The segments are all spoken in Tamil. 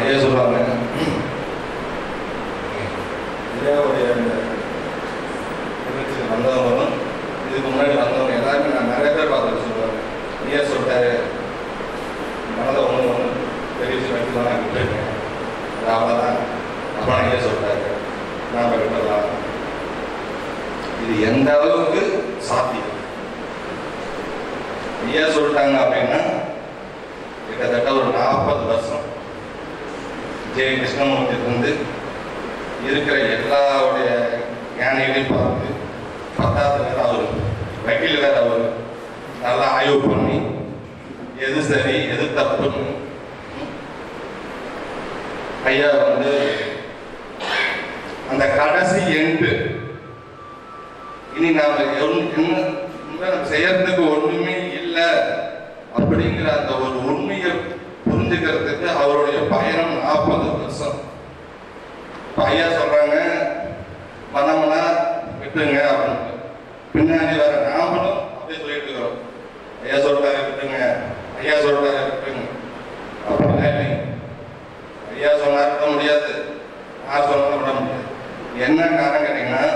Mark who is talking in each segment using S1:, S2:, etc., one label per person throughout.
S1: ஐயா சொல்லுவாங்க ஐயாவுடைய அந்த நிகழ்ச்சிக்கு வந்தவங்களும் இதுக்கு முன்னாடி வந்தவங்க எல்லாருமே நான் நிறைய பேர் பார்த்துட்டு சொல்லுவாங்க ஐயா சொல்லிட்டாரு மனதை ஒன்று ஒன்று பெரிய விஷயம் வச்சு தான் நான் போயிருக்கேன் அது அவ்வளோதான் அப்புறம் ஐயா சொல்லிட்டாரு நான் விடலாம் இது எந்த அளவுக்கு சாத்தியம் ஐயா சொல்லிட்டாங்க அப்படின்னா கிட்டத்தட்ட ஒரு நாற்பது வருஷம் ஜெய கிருஷ்ணமூர்த்தி வந்து இருக்கிற எல்லாருடைய ஞானிகளையும் பார்த்து பத்தாவது வேற அவர் வக்கீல் வேற அவர் நல்லா ஆய்வு பண்ணி எது சரி எது தப்புன்னு ஐயா வந்து அந்த கடைசி எண்டு இனி நாம எவ்வளவு- என்ன என்ன நம்ம செய்யறதுக்கு ஒண்ணுமே இல்லை அப்படிங்கிற அந்த ஒரு உண்மையை புரிஞ்சுக்கிறதுக்கு அவருடைய பயணம் நாற்பது வருஷம் இப்ப ஐயா சொல்றாங்க மனமனா விட்டுங்க அப்படின்னு பின்னாடி வர நாமளும் அப்படியே சொல்லிட்டு இருக்கிறோம் ஐயா சொல்றாரு விட்டுங்க ஐயா சொல்றாரு விட்டுங்க அப்படிலாம் இல்லைங்க ஐயா சொன்னாரு விட முடியாது யார் சொன்னாலும் விட முடியாது என்ன காரணம் கேட்டீங்கன்னா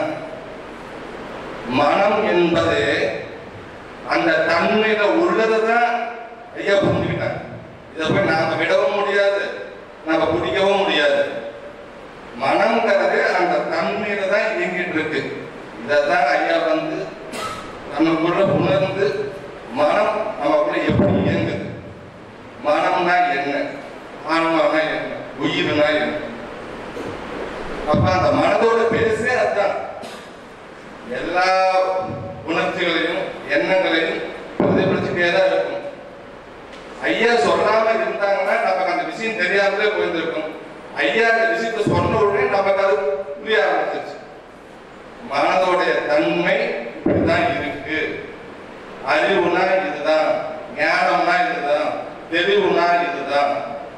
S1: மனம் என்பது அந்த தன்மையில உள்ளதுதான் ஐயா புரிஞ்சுக்கிட்டாங்க இதை போய் நாம விடவும் முடியாது நாம பிடிக்கவும் முடியாது மனம்ங்கிறது அந்த தன்மையில தான் இயங்கிட்டு இருக்கு இதைத்தான் ஐயா வந்து நமக்குள்ள உணர்ந்து மனம் நமக்குள்ள எப்படி இயங்குது மனம்னா என்ன ஆன்மானா என்ன உயிர்னா என்ன அப்ப அந்த மனதோட பேசே அதுதான் எல்லா உணர்ச்சிகளையும் எண்ணங்களையும் பிரதிபலிச்சுட்டே தான் இருக்கும் ஐயா சொல்லாம இருந்தாங்கன்னா நமக்கு அந்த விஷயம் தெரியாமலே போயிருந்திருக்கும் ஐயா அந்த விஷயத்தை சொன்ன உடனே நமக்கு அது புரிய ஆரம்பிச்சிருச்சு மனதோடைய தன்மை இப்படிதான் இருக்கு அறிவுனா இதுதான் ஞானம்னா இதுதான் தெளிவுனா இதுதான்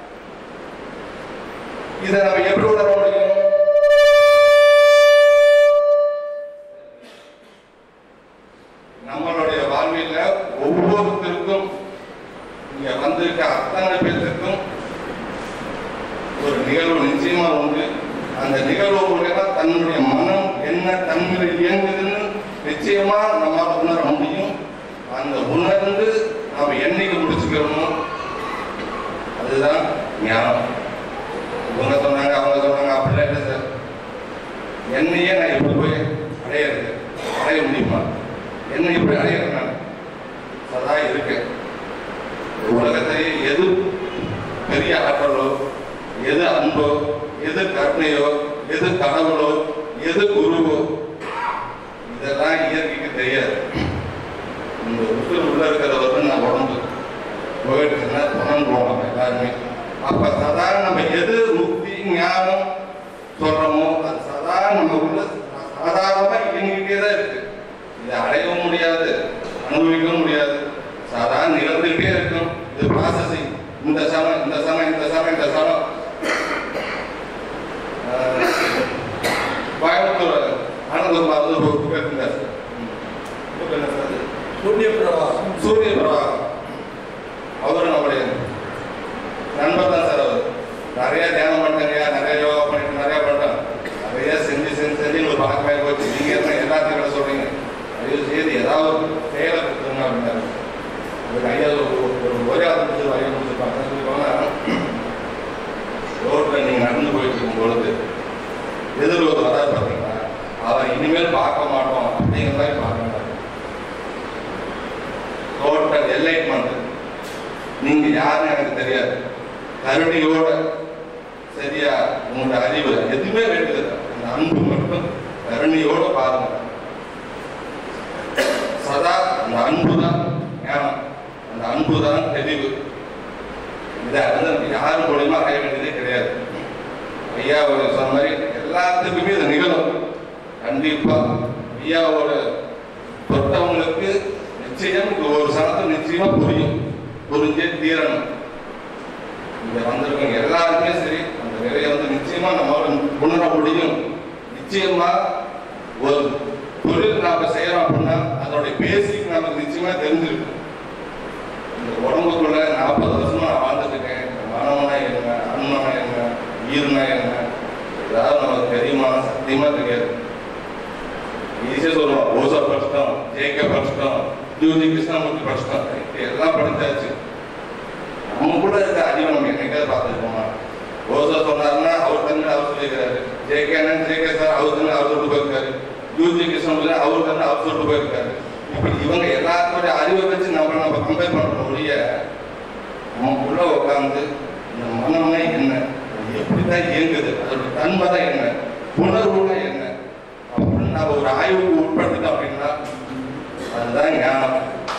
S1: இதை நம்ம எப்படி உணர முடியும் நம்மளுடைய வாழ்வில ஒவ்வொருத்தருக்கும் இங்க வந்திருக்க அத்தனை பேர்த்துக்கும் ஒரு நிகழ்வு நிச்சயமா உண்டு அந்த நிகழ்வு மூலமா தன்னுடைய மனம் என்ன தன்மையில் இயங்குதுன்னு நிச்சயமா நம்மால உணர முடியும் அந்த உணர்ந்து நாம என்னைக்கு முடிச்சுக்கிறோமோ அதுதான் ஞானம் இவங்க சொன்னாங்க அவங்க சொன்னாங்க அப்படிலாம் இல்லை சார் என்னையே நான் எப்படி போய் அடையிறது அடைய முடியுமா என்ன இப்படி அடையிறேன் நான் சதா இருக்கேன் உலகத்திலேயே எது பெரிய ஆற்றலோ எது அன்போ எது கருணையோ எது கடவுளோ எது குருவோ இதெல்லாம் இயற்கைக்கு தெரியாது இந்த உசுர் உள்ள இருக்கிறவர் நான் உடம்பு போயிடுச்சுன்னா புறம்புவோம் எல்லாருமே அப்ப சதா நம்ம எது முக்தி ஞானம் சொல்றோமோ அது சதா நம்ம உள்ள சாதாரணமா இயங்கிட்டே தான் இருக்கு இதை அடையவும் முடியாது அனுபவிக்கவும் முடியாது சதா நிகழ்ந்துகிட்டே இருக்கும் இது ப்ராசஸிங் இந்த சமம் இந்த சமம் இந்த சமம் இந்த சமம் ஆஹ், கோயம்புத்தூர் ஆனந்தம் பார்த்து ஒரு புக் இருந்தார் சார் புக் என்ன சார் அது?
S2: சூரிய பிரவாகம்
S1: சூரிய பிரபாகம் அவர் நம்முடைய நண்பர் தான் சார் அவர் நிறைய தியானம் பண்ணிட்டேங்க நிறைய யோகா பண்ணிட்டு நிறைய பண்ணிட்டோம் நிறைய செஞ்சு செஞ்சு செஞ்சு உங்களுக்கு பழக்கமாகி போச்சு நீங்க என்ன எல்லாத்தையும் விட சொல்றீங்க ஐயோ செய்து ஏதாவது ஒரு செயலை கொடுத்துருங்க அப்படின்னாரு அதுக்கு ஐயா ஒரு ஒரு ஒரே ஆள் முடிச்சு ஐயா முடிச்சிருப்பாங்க சொல்லிக்கோங்க ரோட்ல நீங்க நடந்து போயிட்டு இருக்கும் பொழுது எதிர் ஒரு வராது பார்த்தீங்களா அவரை இனிமேல் பார்க்க மாட்டோம் அப்படிங்கிற மாதிரி பார்க்க மாட்டாங்க டோட்டல் என்லைட்மெண்ட் நீங்க யாருன்னு எனக்கு தெரியாது கருணையோட சரியா உங்களோட அறிவு எதுவுமே வேண்டியது அந்த அன்பு மட்டும் கருணையோட பாருங்க சதா அந்த அன்பு தான் ஞானம் அந்த அன்பு தான் தெளிவு இதை வந்து நம்ம யார் மூலியமா அடைய வேண்டியதே கிடையாது ஐயா ஒரு சொன்ன மாதிரி எல்லாத்துக்குமே இது நிகழும் கண்டிப்பா ஐயாவோட தொட்டவங்களுக்கு நிச்சயம் இது ஒரு சனத்தை நிச்சயமா புரியும் புரிஞ்சே தீரணும் இங்க வந்திருக்கவங்க எல்லாருக்குமே சரி அந்த நிறைய வந்து நிச்சயமா நம்மளால உணர முடியும் நிச்சயமா ஒரு தொழில் நாம செய்யறோம் அப்படின்னா அதனுடைய பேசிக் நமக்கு நிச்சயமா தெரிஞ்சிருக்கும் இந்த உடம்புக்குள்ள நாற்பது வருஷமா நான் வாழ்ந்துட்டு இருக்கேன் மனம்னா என்ன அன்மனா என்ன ஜோதி கிருஷ்ணமூர்த்தி படிச்சிட்டோம் எல்லாம் படிச்சாச்சு நம்ம கூட இருக்க அறிவை நம்ம என்னைக்காவது பார்த்துருக்கோமா ஓசோ சொன்னாருன்னா அவர் தண்ணி அவர் சொல்லியிருக்காரு ஜேகே அண்ணன் ஜேகே சார் அவர் தண்ணி அவர் சொல்லிட்டு போயிருக்காரு யூஜி கிருஷ்ணமூர்த்தி அவர் தண்ணி அவர் சொல்லிட்டு போயிருக்காரு இப்படி இவங்க எல்லாத்துடைய அறிவை வச்சு நம்ம நம்ம கம்பேர் பண்ற ஒழிய நமக்குள்ள உட்காந்து இந்த மனம்னா என்ன அது எப்படிதான் இயங்குது அதோட தன்மை தான் என்ன உணர்வுனா என்ன அப்படின்னு நம்ம ஒரு ஆய்வுக்கு உட்படுத்திட்டோம் அப்படின்னா அதுதான் ஞானம்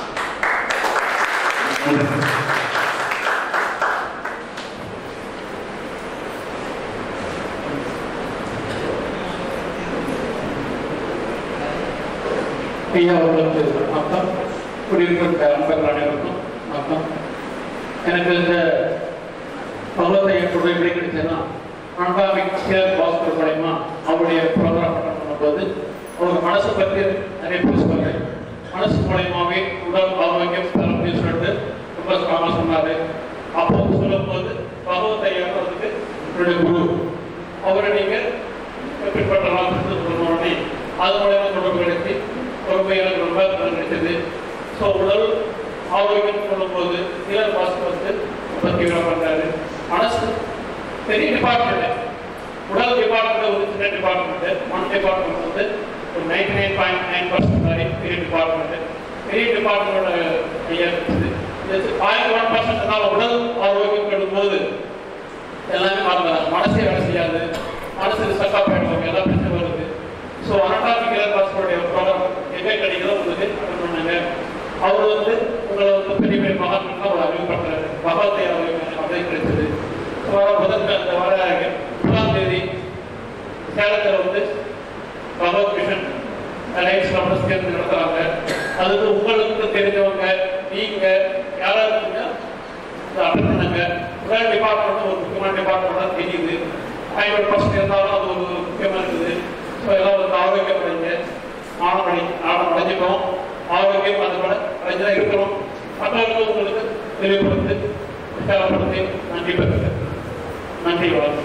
S2: ஐயா அவர்களுக்கு வணக்கம் குடியிருக்கிற அன்பர்கள் அனைவருக்கும் வணக்கம் எனக்கு இந்த பகவத்தைய பொருள் எப்படி கிடைச்சதுன்னா அன்பாமி கேர் பாஸ்கர் மூலயமா அவருடைய ப்ரோக்ராம் பண்ணும்போது அவருக்கு மனசை பற்றி நிறைய பேசுவாங்க மனசு மூலயமாவே உடல் ஆரோக்கியம் தரம் அப்படின்னு சொல்லிட்டு ரொம்ப ஸ்ட்ராங்காக சொன்னார் அப்போ சொல்லும்போது பகவத்தையா வந்துட்டு என்னுடைய குரு அவரை நீங்கள் பின்பற்றலாம் சொன்னோடனே அது மூலயமா தொடர்பு கிடைச்சி ரொம்ப எனக்கு ரொம்ப கிடைச்சது ஸோ உடல் ஆரோக்கியம் சொல்லும்போது சிலர் பாஸ்கர் வந்து ரொம்ப தீவிரம் பண்றாரு மனசு பெரிய டிபார்ட்மெண்ட் உடல் டிபார்ட்மெண்ட் ஒரு சின்ன டிபார்ட்மெண்ட் மன டிபார்ட்மெண்ட் வந்து ஒரு ninety nine point nine percent மாதிரி பெரிய டிபார்ட்மெண்ட் பெரிய டிபார்ட்மெண்டோட ஐயா இருக்குது பாயிண்ட் ஒன் பர்சன்ட் தான் உடல் ஆரோக்கியம் கெடும்போது எல்லாமே மறந்துடும் மனசே வேலை செய்யாது மனசு ஸ்டக்கப் ஆகிடும் எல்லா பிரச்சனை வருது ஸோ அனட்டாமிக்கல் பாஸ்போர்ட் ப்ரோக்ராம் எங்கே கிடைக்கிறதோ உங்களுக்கு அட்டன் பண்ணாங்க அவர் வந்து உங்களை வந்து பெரிய பெரிய மகான்கள் அவர் அறிவுப்படுறாரு பகவத்தை அப்படியே கிடைச்சது ஸோ வர முதல்ல அந்த வர முதலாம் தேதி சேலத்தில் வந்து பகவத் மிஷன் அலையன்ஸ் கம்பெனிஸ் சேர்ந்து நடத்துறாங்க அதுக்கு உங்களுக்கு தெரிஞ்சவங்க நீங்க யாரா இருக்கீங்க அட்டன் பண்ணுங்க உடல் டிபார்ட்மெண்ட் ஒரு முக்கியமான டிபார்ட்மெண்ட் தெரியுது ஐநூறு பர்சன்ட் இருந்தாலும் அது ஒரு முக்கியமாக இருக்குது ஸோ எல்லாம் வந்து ஆரோக்கியம் அடைஞ்ச ஆணம் அடை ஆணம் அடைஞ்சிட்டோம் ஆரோக்கியம் அது கூட அடைஞ்சுதான் இருக்கிறோம் மற்றவர்களுக்கு உங்களுக்கு தெளிவுபடுத்தி உற்சாகப்படுத்தி நன்றி பெறுகிறேன் நன்றி வணக்கம்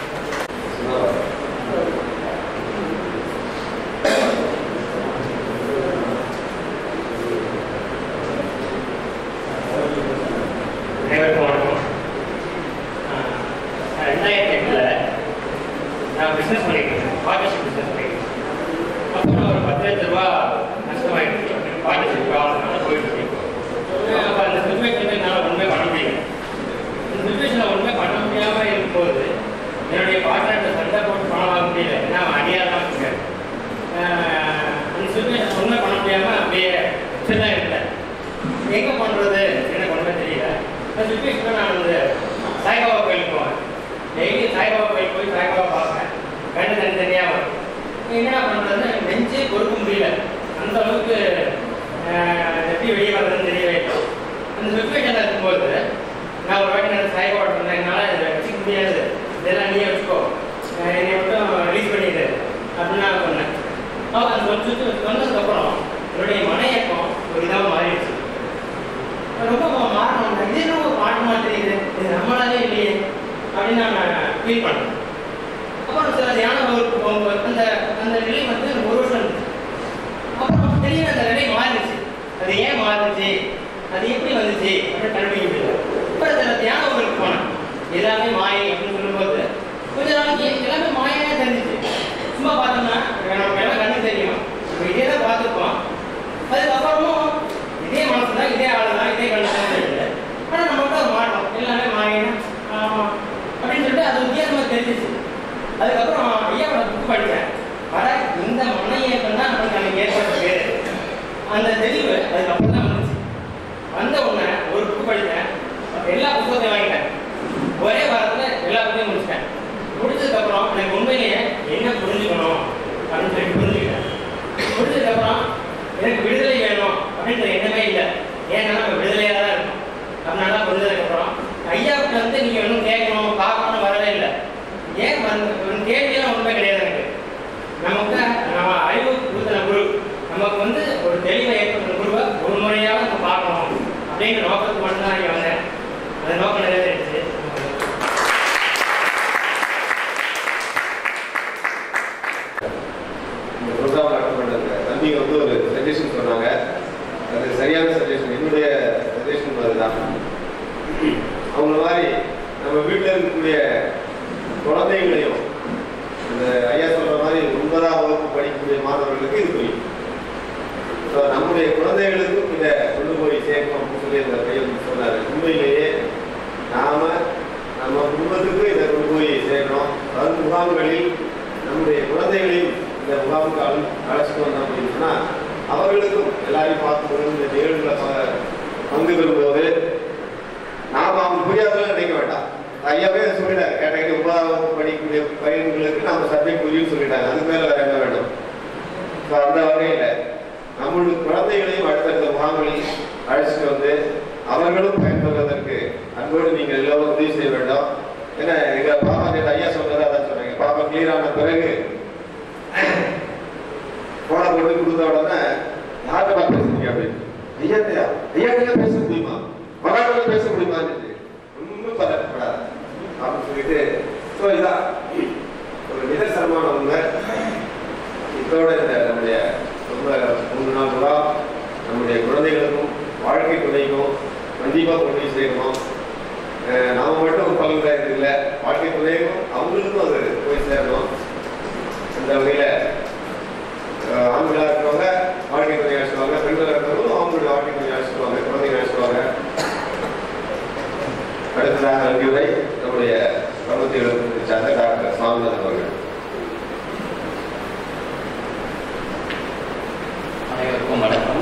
S3: அனைவருக்கும் வணக்கம் ஆஹ் ரெண்டாயிரத்தி எட்டில் நான் பிஸ்னஸ் பண்ணிட்டு இருந்தேன் பார்ட்னர்ஷிப் பிஸ்னஸ் பண்ணிட்டு இருந்தேன் அப்போ ஒரு பத்து லட்ச ரூபா நஷ்டமாயிடுச்சு பார்ட்னர்ஷிப் காரணம் போயிட்டு இருக்கு அப்போ அந்த சுச்சுவேஷன் என்னால் ஒன்றுமே பண்ண முடியல இந்த சுச்சுவேஷனில் ஒன்றுமே பண்ண முடியாமல் இருக்கும்போது என்னுடைய பார்ட்னர்கிட்ட சண்டை போட்டு பணம் வாங்க முடியல ஏன்னா அவன் அடியாக தான் இருக்காரு ஆஹ் அந்த சுச்சுவேஷன் ஒன்றுமே பண்ண முடியாமல் அப்படியே சின்ன இருந்தேன் எங்க பண்றது எனக்கு ஒண்ணுமே தெரியல அந்த சுச்சுவேஷன் நான் வந்து சாய்பாபா கோயிலுக்கு போவேன் டெய்லி சாய்பாபா கோயில் போய் சாய்பாபா பார்ப்பேன் கண்டு தனித்தனியா வரும் என்ன பண்றதுன்னு எனக்கு நெஞ்சே பொறுக்க முடியல அந்த அளவுக்கு ஆஹ், எப்படி வெளியே வர்றதுன்னு தெரியவே இல்லை அந்த சுச்சுவேஷன்ல இருக்கும்போது நான் ஒரு வாட்டி நான் சாய்பாபா சொன்னேன் என்னால் இதை வச்சுக்க முடியாது இதெல்லாம் நீயே வச்சுக்கோ ஆஹ், என்னை மட்டும் ரிலீஸ் பண்ணிடு அப்படின்னு நான் சொன்னேன் அவர் அந்த ஒரு சுச்சு சொன்னதுக்கப்புறம் என்னுடைய மன இயக்கம் ஒரு இதாக மாறிடுச்சு ரொம்ப மாறணும் இது என்ன ஒரு பாட்டு தெரியுது இது நம்மளாலே இல்லையே அப்படின்னு நான் ஃபீல் பண்ணேன் அப்புறம் சில தியான வகுப்பு போகும்போது அந்த அந்த நிலை வந்து எனக்கு ஒரு வருஷம் இருந்துச்சு அப்புறம் திடீர்னு அந்த நிலை மாறிடுச்சு அது ஏன் மாறுச்சு அது எப்படி வந்துச்சு அப்படின்னு கண்டுபிடிக்க முடியல அப்புறம் சில தியான வகுப்பு போனேன் எல்லாமே மாயை அப்படின்னு சொல்லும்போது கொஞ்ச நாளைக்கு எல்லாமே மாயாவே தெரிஞ்சிச்சு சும்மா பார்த்தோம்னா நமக்கு எல்லாம் கண்ணு தெரியும் நம்ம இதே தான் பார்த்துருப்போம் அதுக்கப்புறமும் இதே மனசு தான் இதே ஆளு தான் இதே கண்ணு தான் தெரியல ஆனால் நம்மகிட்ட ஒரு மாற்றம் எல்லாமே மாறிடும் ஆமாம் அப்படின்னு சொல்லிட்டு அது வித்தியாசமாக தெரிஞ்சிச்சு அதுக்கப்புறம் ஐயாவோட புக் படித்தேன் வர இந்த மன இயக்கம் தான் நமக்கு அன்னைக்கு ஏற்பட்டது அந்த தெளிவு அதுக்கப்புறம் தான் வந்துச்சு வந்த உடனே ஒரு புக் படித்தேன் எல்லா புத்தகத்தையும் வாங்கிட்டேன் ஒரே வாரத்தில் எல்லா புக்கையும் முடிச்சிட்டேன் முடிச்சதுக்கப்புறம் எனக்கு உண்மையிலேயே என்ன புரிஞ்சுக்கணும் அப்படின்னு சொல்லி புரிஞ்சுக்கிட்டேன் புரிஞ்சதுக்கப்புறம் எனக்கு விடுதலை வேணும் அப்படின்ற எண்ணமே இல்லை ஏன்னா நம்ம விடுதலையாக தான் இருக்கோம் அதனால புரிஞ்சதுக்கப்புறம் ஐயாவுக்கு வந்து நீங்கள் ஒன்றும் கேட்கணும் பார்க்கணும் வரவே இல்லை ஏன் வந்து ஒரு கேள்வியெல்லாம் ஒன்றுமே கிடையாது எனக்கு நமக்கு நம்ம அறிவு கொடுத்த குரு நமக்கு வந்து ஒரு தெளிவை ஏற்படுத்த குருவை ஒரு முறையாக நம்ம பார்க்கணும் அப்படிங்கிற நோக்கத்துக்கு மட்டும்தான் இங்கே வந்தேன் அந்த நோக்கம் நிறைவேறிடுச்சு
S4: இந்த ப்ரோக்ராம் அட்டன் பண்ண தம்பிங்க வந்து ஒரு சஜஷன் சொன்னாங்க அது சரியா அவங்கள மாதிரி நம்ம வீட்டில் இருக்கக்கூடிய குழந்தைகளையும் இந்த ஐயா சொல்ற மாதிரி ஒன்பதாம் வகுப்பு படிக்கக்கூடிய மாணவர்களுக்கு இது புரியும் ஸோ நம்முடைய குழந்தைகளுக்கும் இதை கொண்டு போய் சேர்க்கணும் அப்படின்னு சொல்லி இந்த பையன் சொன்னார் உண்மையிலேயே நாம நம்ம குடும்பத்துக்கும் இதை கொண்டு போய் சேர்க்கணும் அதாவது முகாம்களில் நம்முடைய குழந்தைகளையும் இந்த முகாமுக்கு அழை அழைச்சிட்டு வந்தோம் அப்படின்னு சொன்னா அவர்களுக்கும் எல்லாரையும் பார்க்கும்போது இந்த நிகழ்வுகளை ப- பங்கு பெறும்போது நாம அவங்க புரியாதெல்லாம் நினைக்க வேண்டாம் ஐயாவே அதை சொல்லிட்டாரு கேட்டகரி ஒன்பதாம் வகுப்பு படிக்கக்கூடிய பையன்களுக்கு நம்ம சப்ஜெக்ட் புரியும் சொல்லிட்டாங்க அதுக்கு மேல வேற என்ன வேண்டும் ஸோ அந்த வகையில் நம்மளுடைய குழந்தைகளையும் அடுத்தடுத்த முகாம்களில் அழைச்சிட்டு வந்து அவர்களும் பயன்பெறுவதற்கு அன்போடு நீங்கள் எல்லோரும் உதவி செய்ய வேண்டும் ஏன்னா எங்க பாப்பா நேற்று ஐயா சொன்னதை அதான் சொன்னாங்க பாப்பா கிளியர் ஆன பிறகு போன கொண்டு போய் கொடுத்த உடனே யார்கிட்ட பேசுறீங்க அப்படின்னு ஐயா ஐயா ஐயா பேச முடியுமா மகாண பேச முடியுமா ஒன்றும் பதட்டப்படாது அப்படின்னு சொல்லிட்டு ஸோ இதான் ஒரு நிதர்சனமான உண்மை இதோட இந்த நம்முடைய ரொம்ப மூணு நாள் விழா நம்முடைய குழந்தைகளுக்கும் வாழ்க்கை துணைக்கும் கண்டிப்பாக கொண்டு போய் சேர்க்கணும் அஹ் நாம மட்டும் பல்கலைக்கழகம் இல்லை வாழ்க்கை துணைக்கும் அவங்களுக்கும் அது போய் சேரணும் இந்த வகையில் ஆண்களாக இருக்கிறவங்க வாழ்க்கை துணை அழைச்சிடுவாங்க பெண்களாக இருக்கிறவங்களும் அவங்களுடைய வாழ்க்கை துணை அழைச்சிடுவாங்க குழந்தைங்க அழைச்சிடுவாங்க அடுத்ததாக நன்றி உரை நம்முடைய பிரபத்தி எழுத்து சார்ந்த டாக்டர் சாமிநாதன் அவர்கள்
S5: அனைவருக்கும் வணக்கம்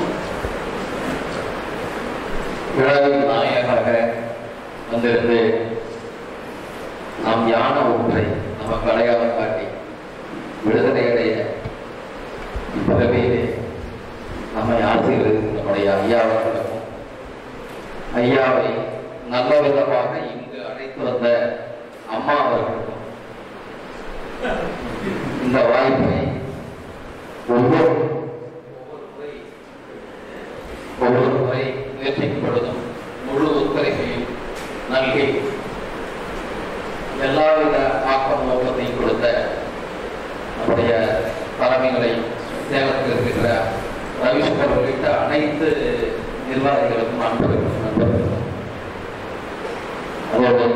S5: விழாவின் நாயகராக வந்திருந்து நாம் யான ஒன்றை நமக்கு அடையாளம் காட்டி விடுதலை அடைய இப்பிறவியிலே நம்மை ஆசீர்வதிக்கும் நம்முடைய ஐயா அவர்களுக்கும் ஐயாவை நல்ல விதமாக இங்கு அழைத்து வந்த அம்மா அவர்களுக்கும் இந்த வாய்ப்பை ஒவ்வொரு ஒவ்வொரு முறை ஒவ்வொரு முறை முயற்சிக்கும் பொழுதும் முழு ஒத்துழைப்பையும் நல்கி எல்லாவித ஆக்கம் நோக்கத்தையும் கொடுத்த நம்முடைய தலைமைகளை சேலத்தில் இருக்கின்ற ரவிசங்கர் உள்ளிட்ட அனைத்து நிர்வாகிகளுக்கும் நண்பர்களுக்கும் நண்பர்களுக்கும் அதோடு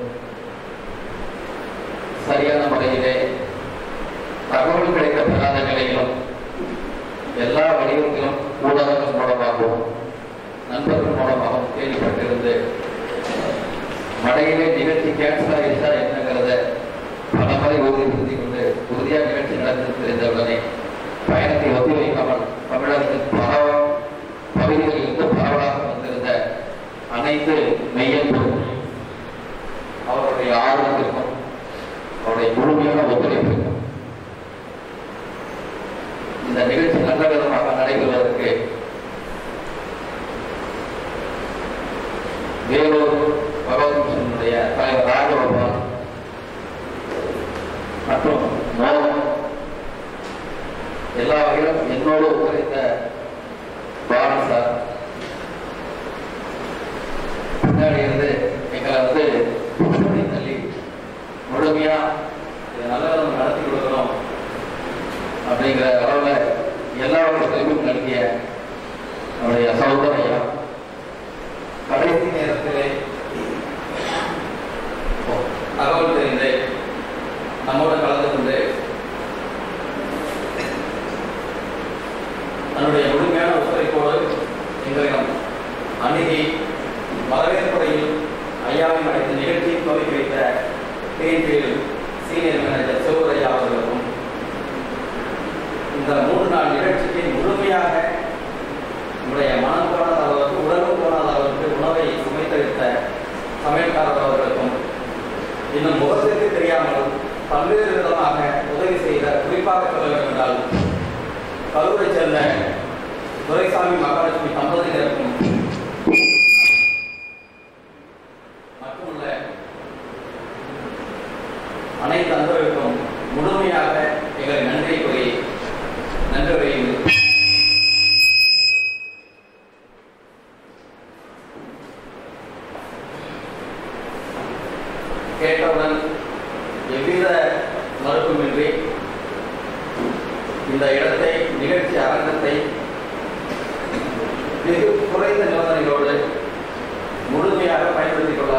S5: சரியான முறையிலே தகவல் கிடைக்கப்பெறாத நிலையிலும் எல்லா வடிவத்திலும் ஊடகங்கள் மூலமாகவும் நண்பர்கள் மூலமாகவும் கேள்விப்பட்டிருந்து மடையிலே நிகழ்ச்சி கேன்சல் ஆகிடுச்சா என்னங்கிறத பல முறை உறுதிப்படுத்திக் கொண்டு உறுதியாக நிகழ்ச்சி நடந்தது தெரிந்தவுடனே பயணத்தை ஒத்திவைக்காமல் தமிழகத்தின் பல பகுதிகளில் இருந்து பரவலாக வந்திருந்த அனைத்து மெய்யன்பும் அவருடைய ஆர்வத்திற்கும் அவருடைய முழுமையான ஒத்துழைப்பிற்கும் இந்த நிகழ்ச்சி நல்ல விதமாக நடைபெறுவதற்கு வேலூர் பகவத் மிஷனுடைய தலைவர் ராஜகோபால் மற்றும் மோகன் எல்லா வகையிலும் என்னோடு ஒத்துழைத்த பாரன் சார் பின்னாடி இருந்து எங்களை வந்து புஷ்படி தள்ளி முழுமையா இதை நல்ல விதம் நடத்தி கொடுக்கணும் அப்படிங்கிற அளவில் எல்லா வகையிலும் நல்கிய நம்முடைய சகோதரையா கடைசி நேரத்திலே தகவல் தெரிந்து நம்மோடு கலந்து கொண்டு தன்னுடைய முழுமையான ஒத்துழைப்போடு எங்களிடம் அணுகி வரவேற்புரையில் ஐயாவின் அனைத்து நிகழ்ச்சியும் துவக்கி வைத்த டிஎன்பியில் சீனியர் மேனேஜர் சிவரையா அவர்களுக்கும் இந்த மூன்று நாள் நிகழ்ச்சிக்கு முழுமையாக உங்களுடைய மனம் போனாத அளவுக்கு உடலும் போனாத அளவுக்கு உணவை சுமைத்தளித்த சமையல்காரர் அவர்களுக்கும் இன்னும் முகத்திற்கு தெரியாமல் பல்வேறு விதமாக உதவி செய்த குறிப்பாக சொல்ல வேண்டும் என்றால் கரூரை சேர்ந்த துரைசாமி மகாலட்சுமி தம்பதியினருக்கும் மட்டுமல்ல அனைத்து அன்பர்களுக்கும் முழுமையாக எங்களை நன்றி கூறி நன்றி உரையில் கேட்டவுடன் எவ்வித மறுப்புமின்றி இந்த இடத்தை நிகழ்ச்சி அரங்கத்தை மிக குறைந்த நிபந்தனைகளோடு முழுமையாக பயன்படுத்திக் கொள்ள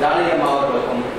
S6: ஜானகி அம்மா அவர்களுக்கும்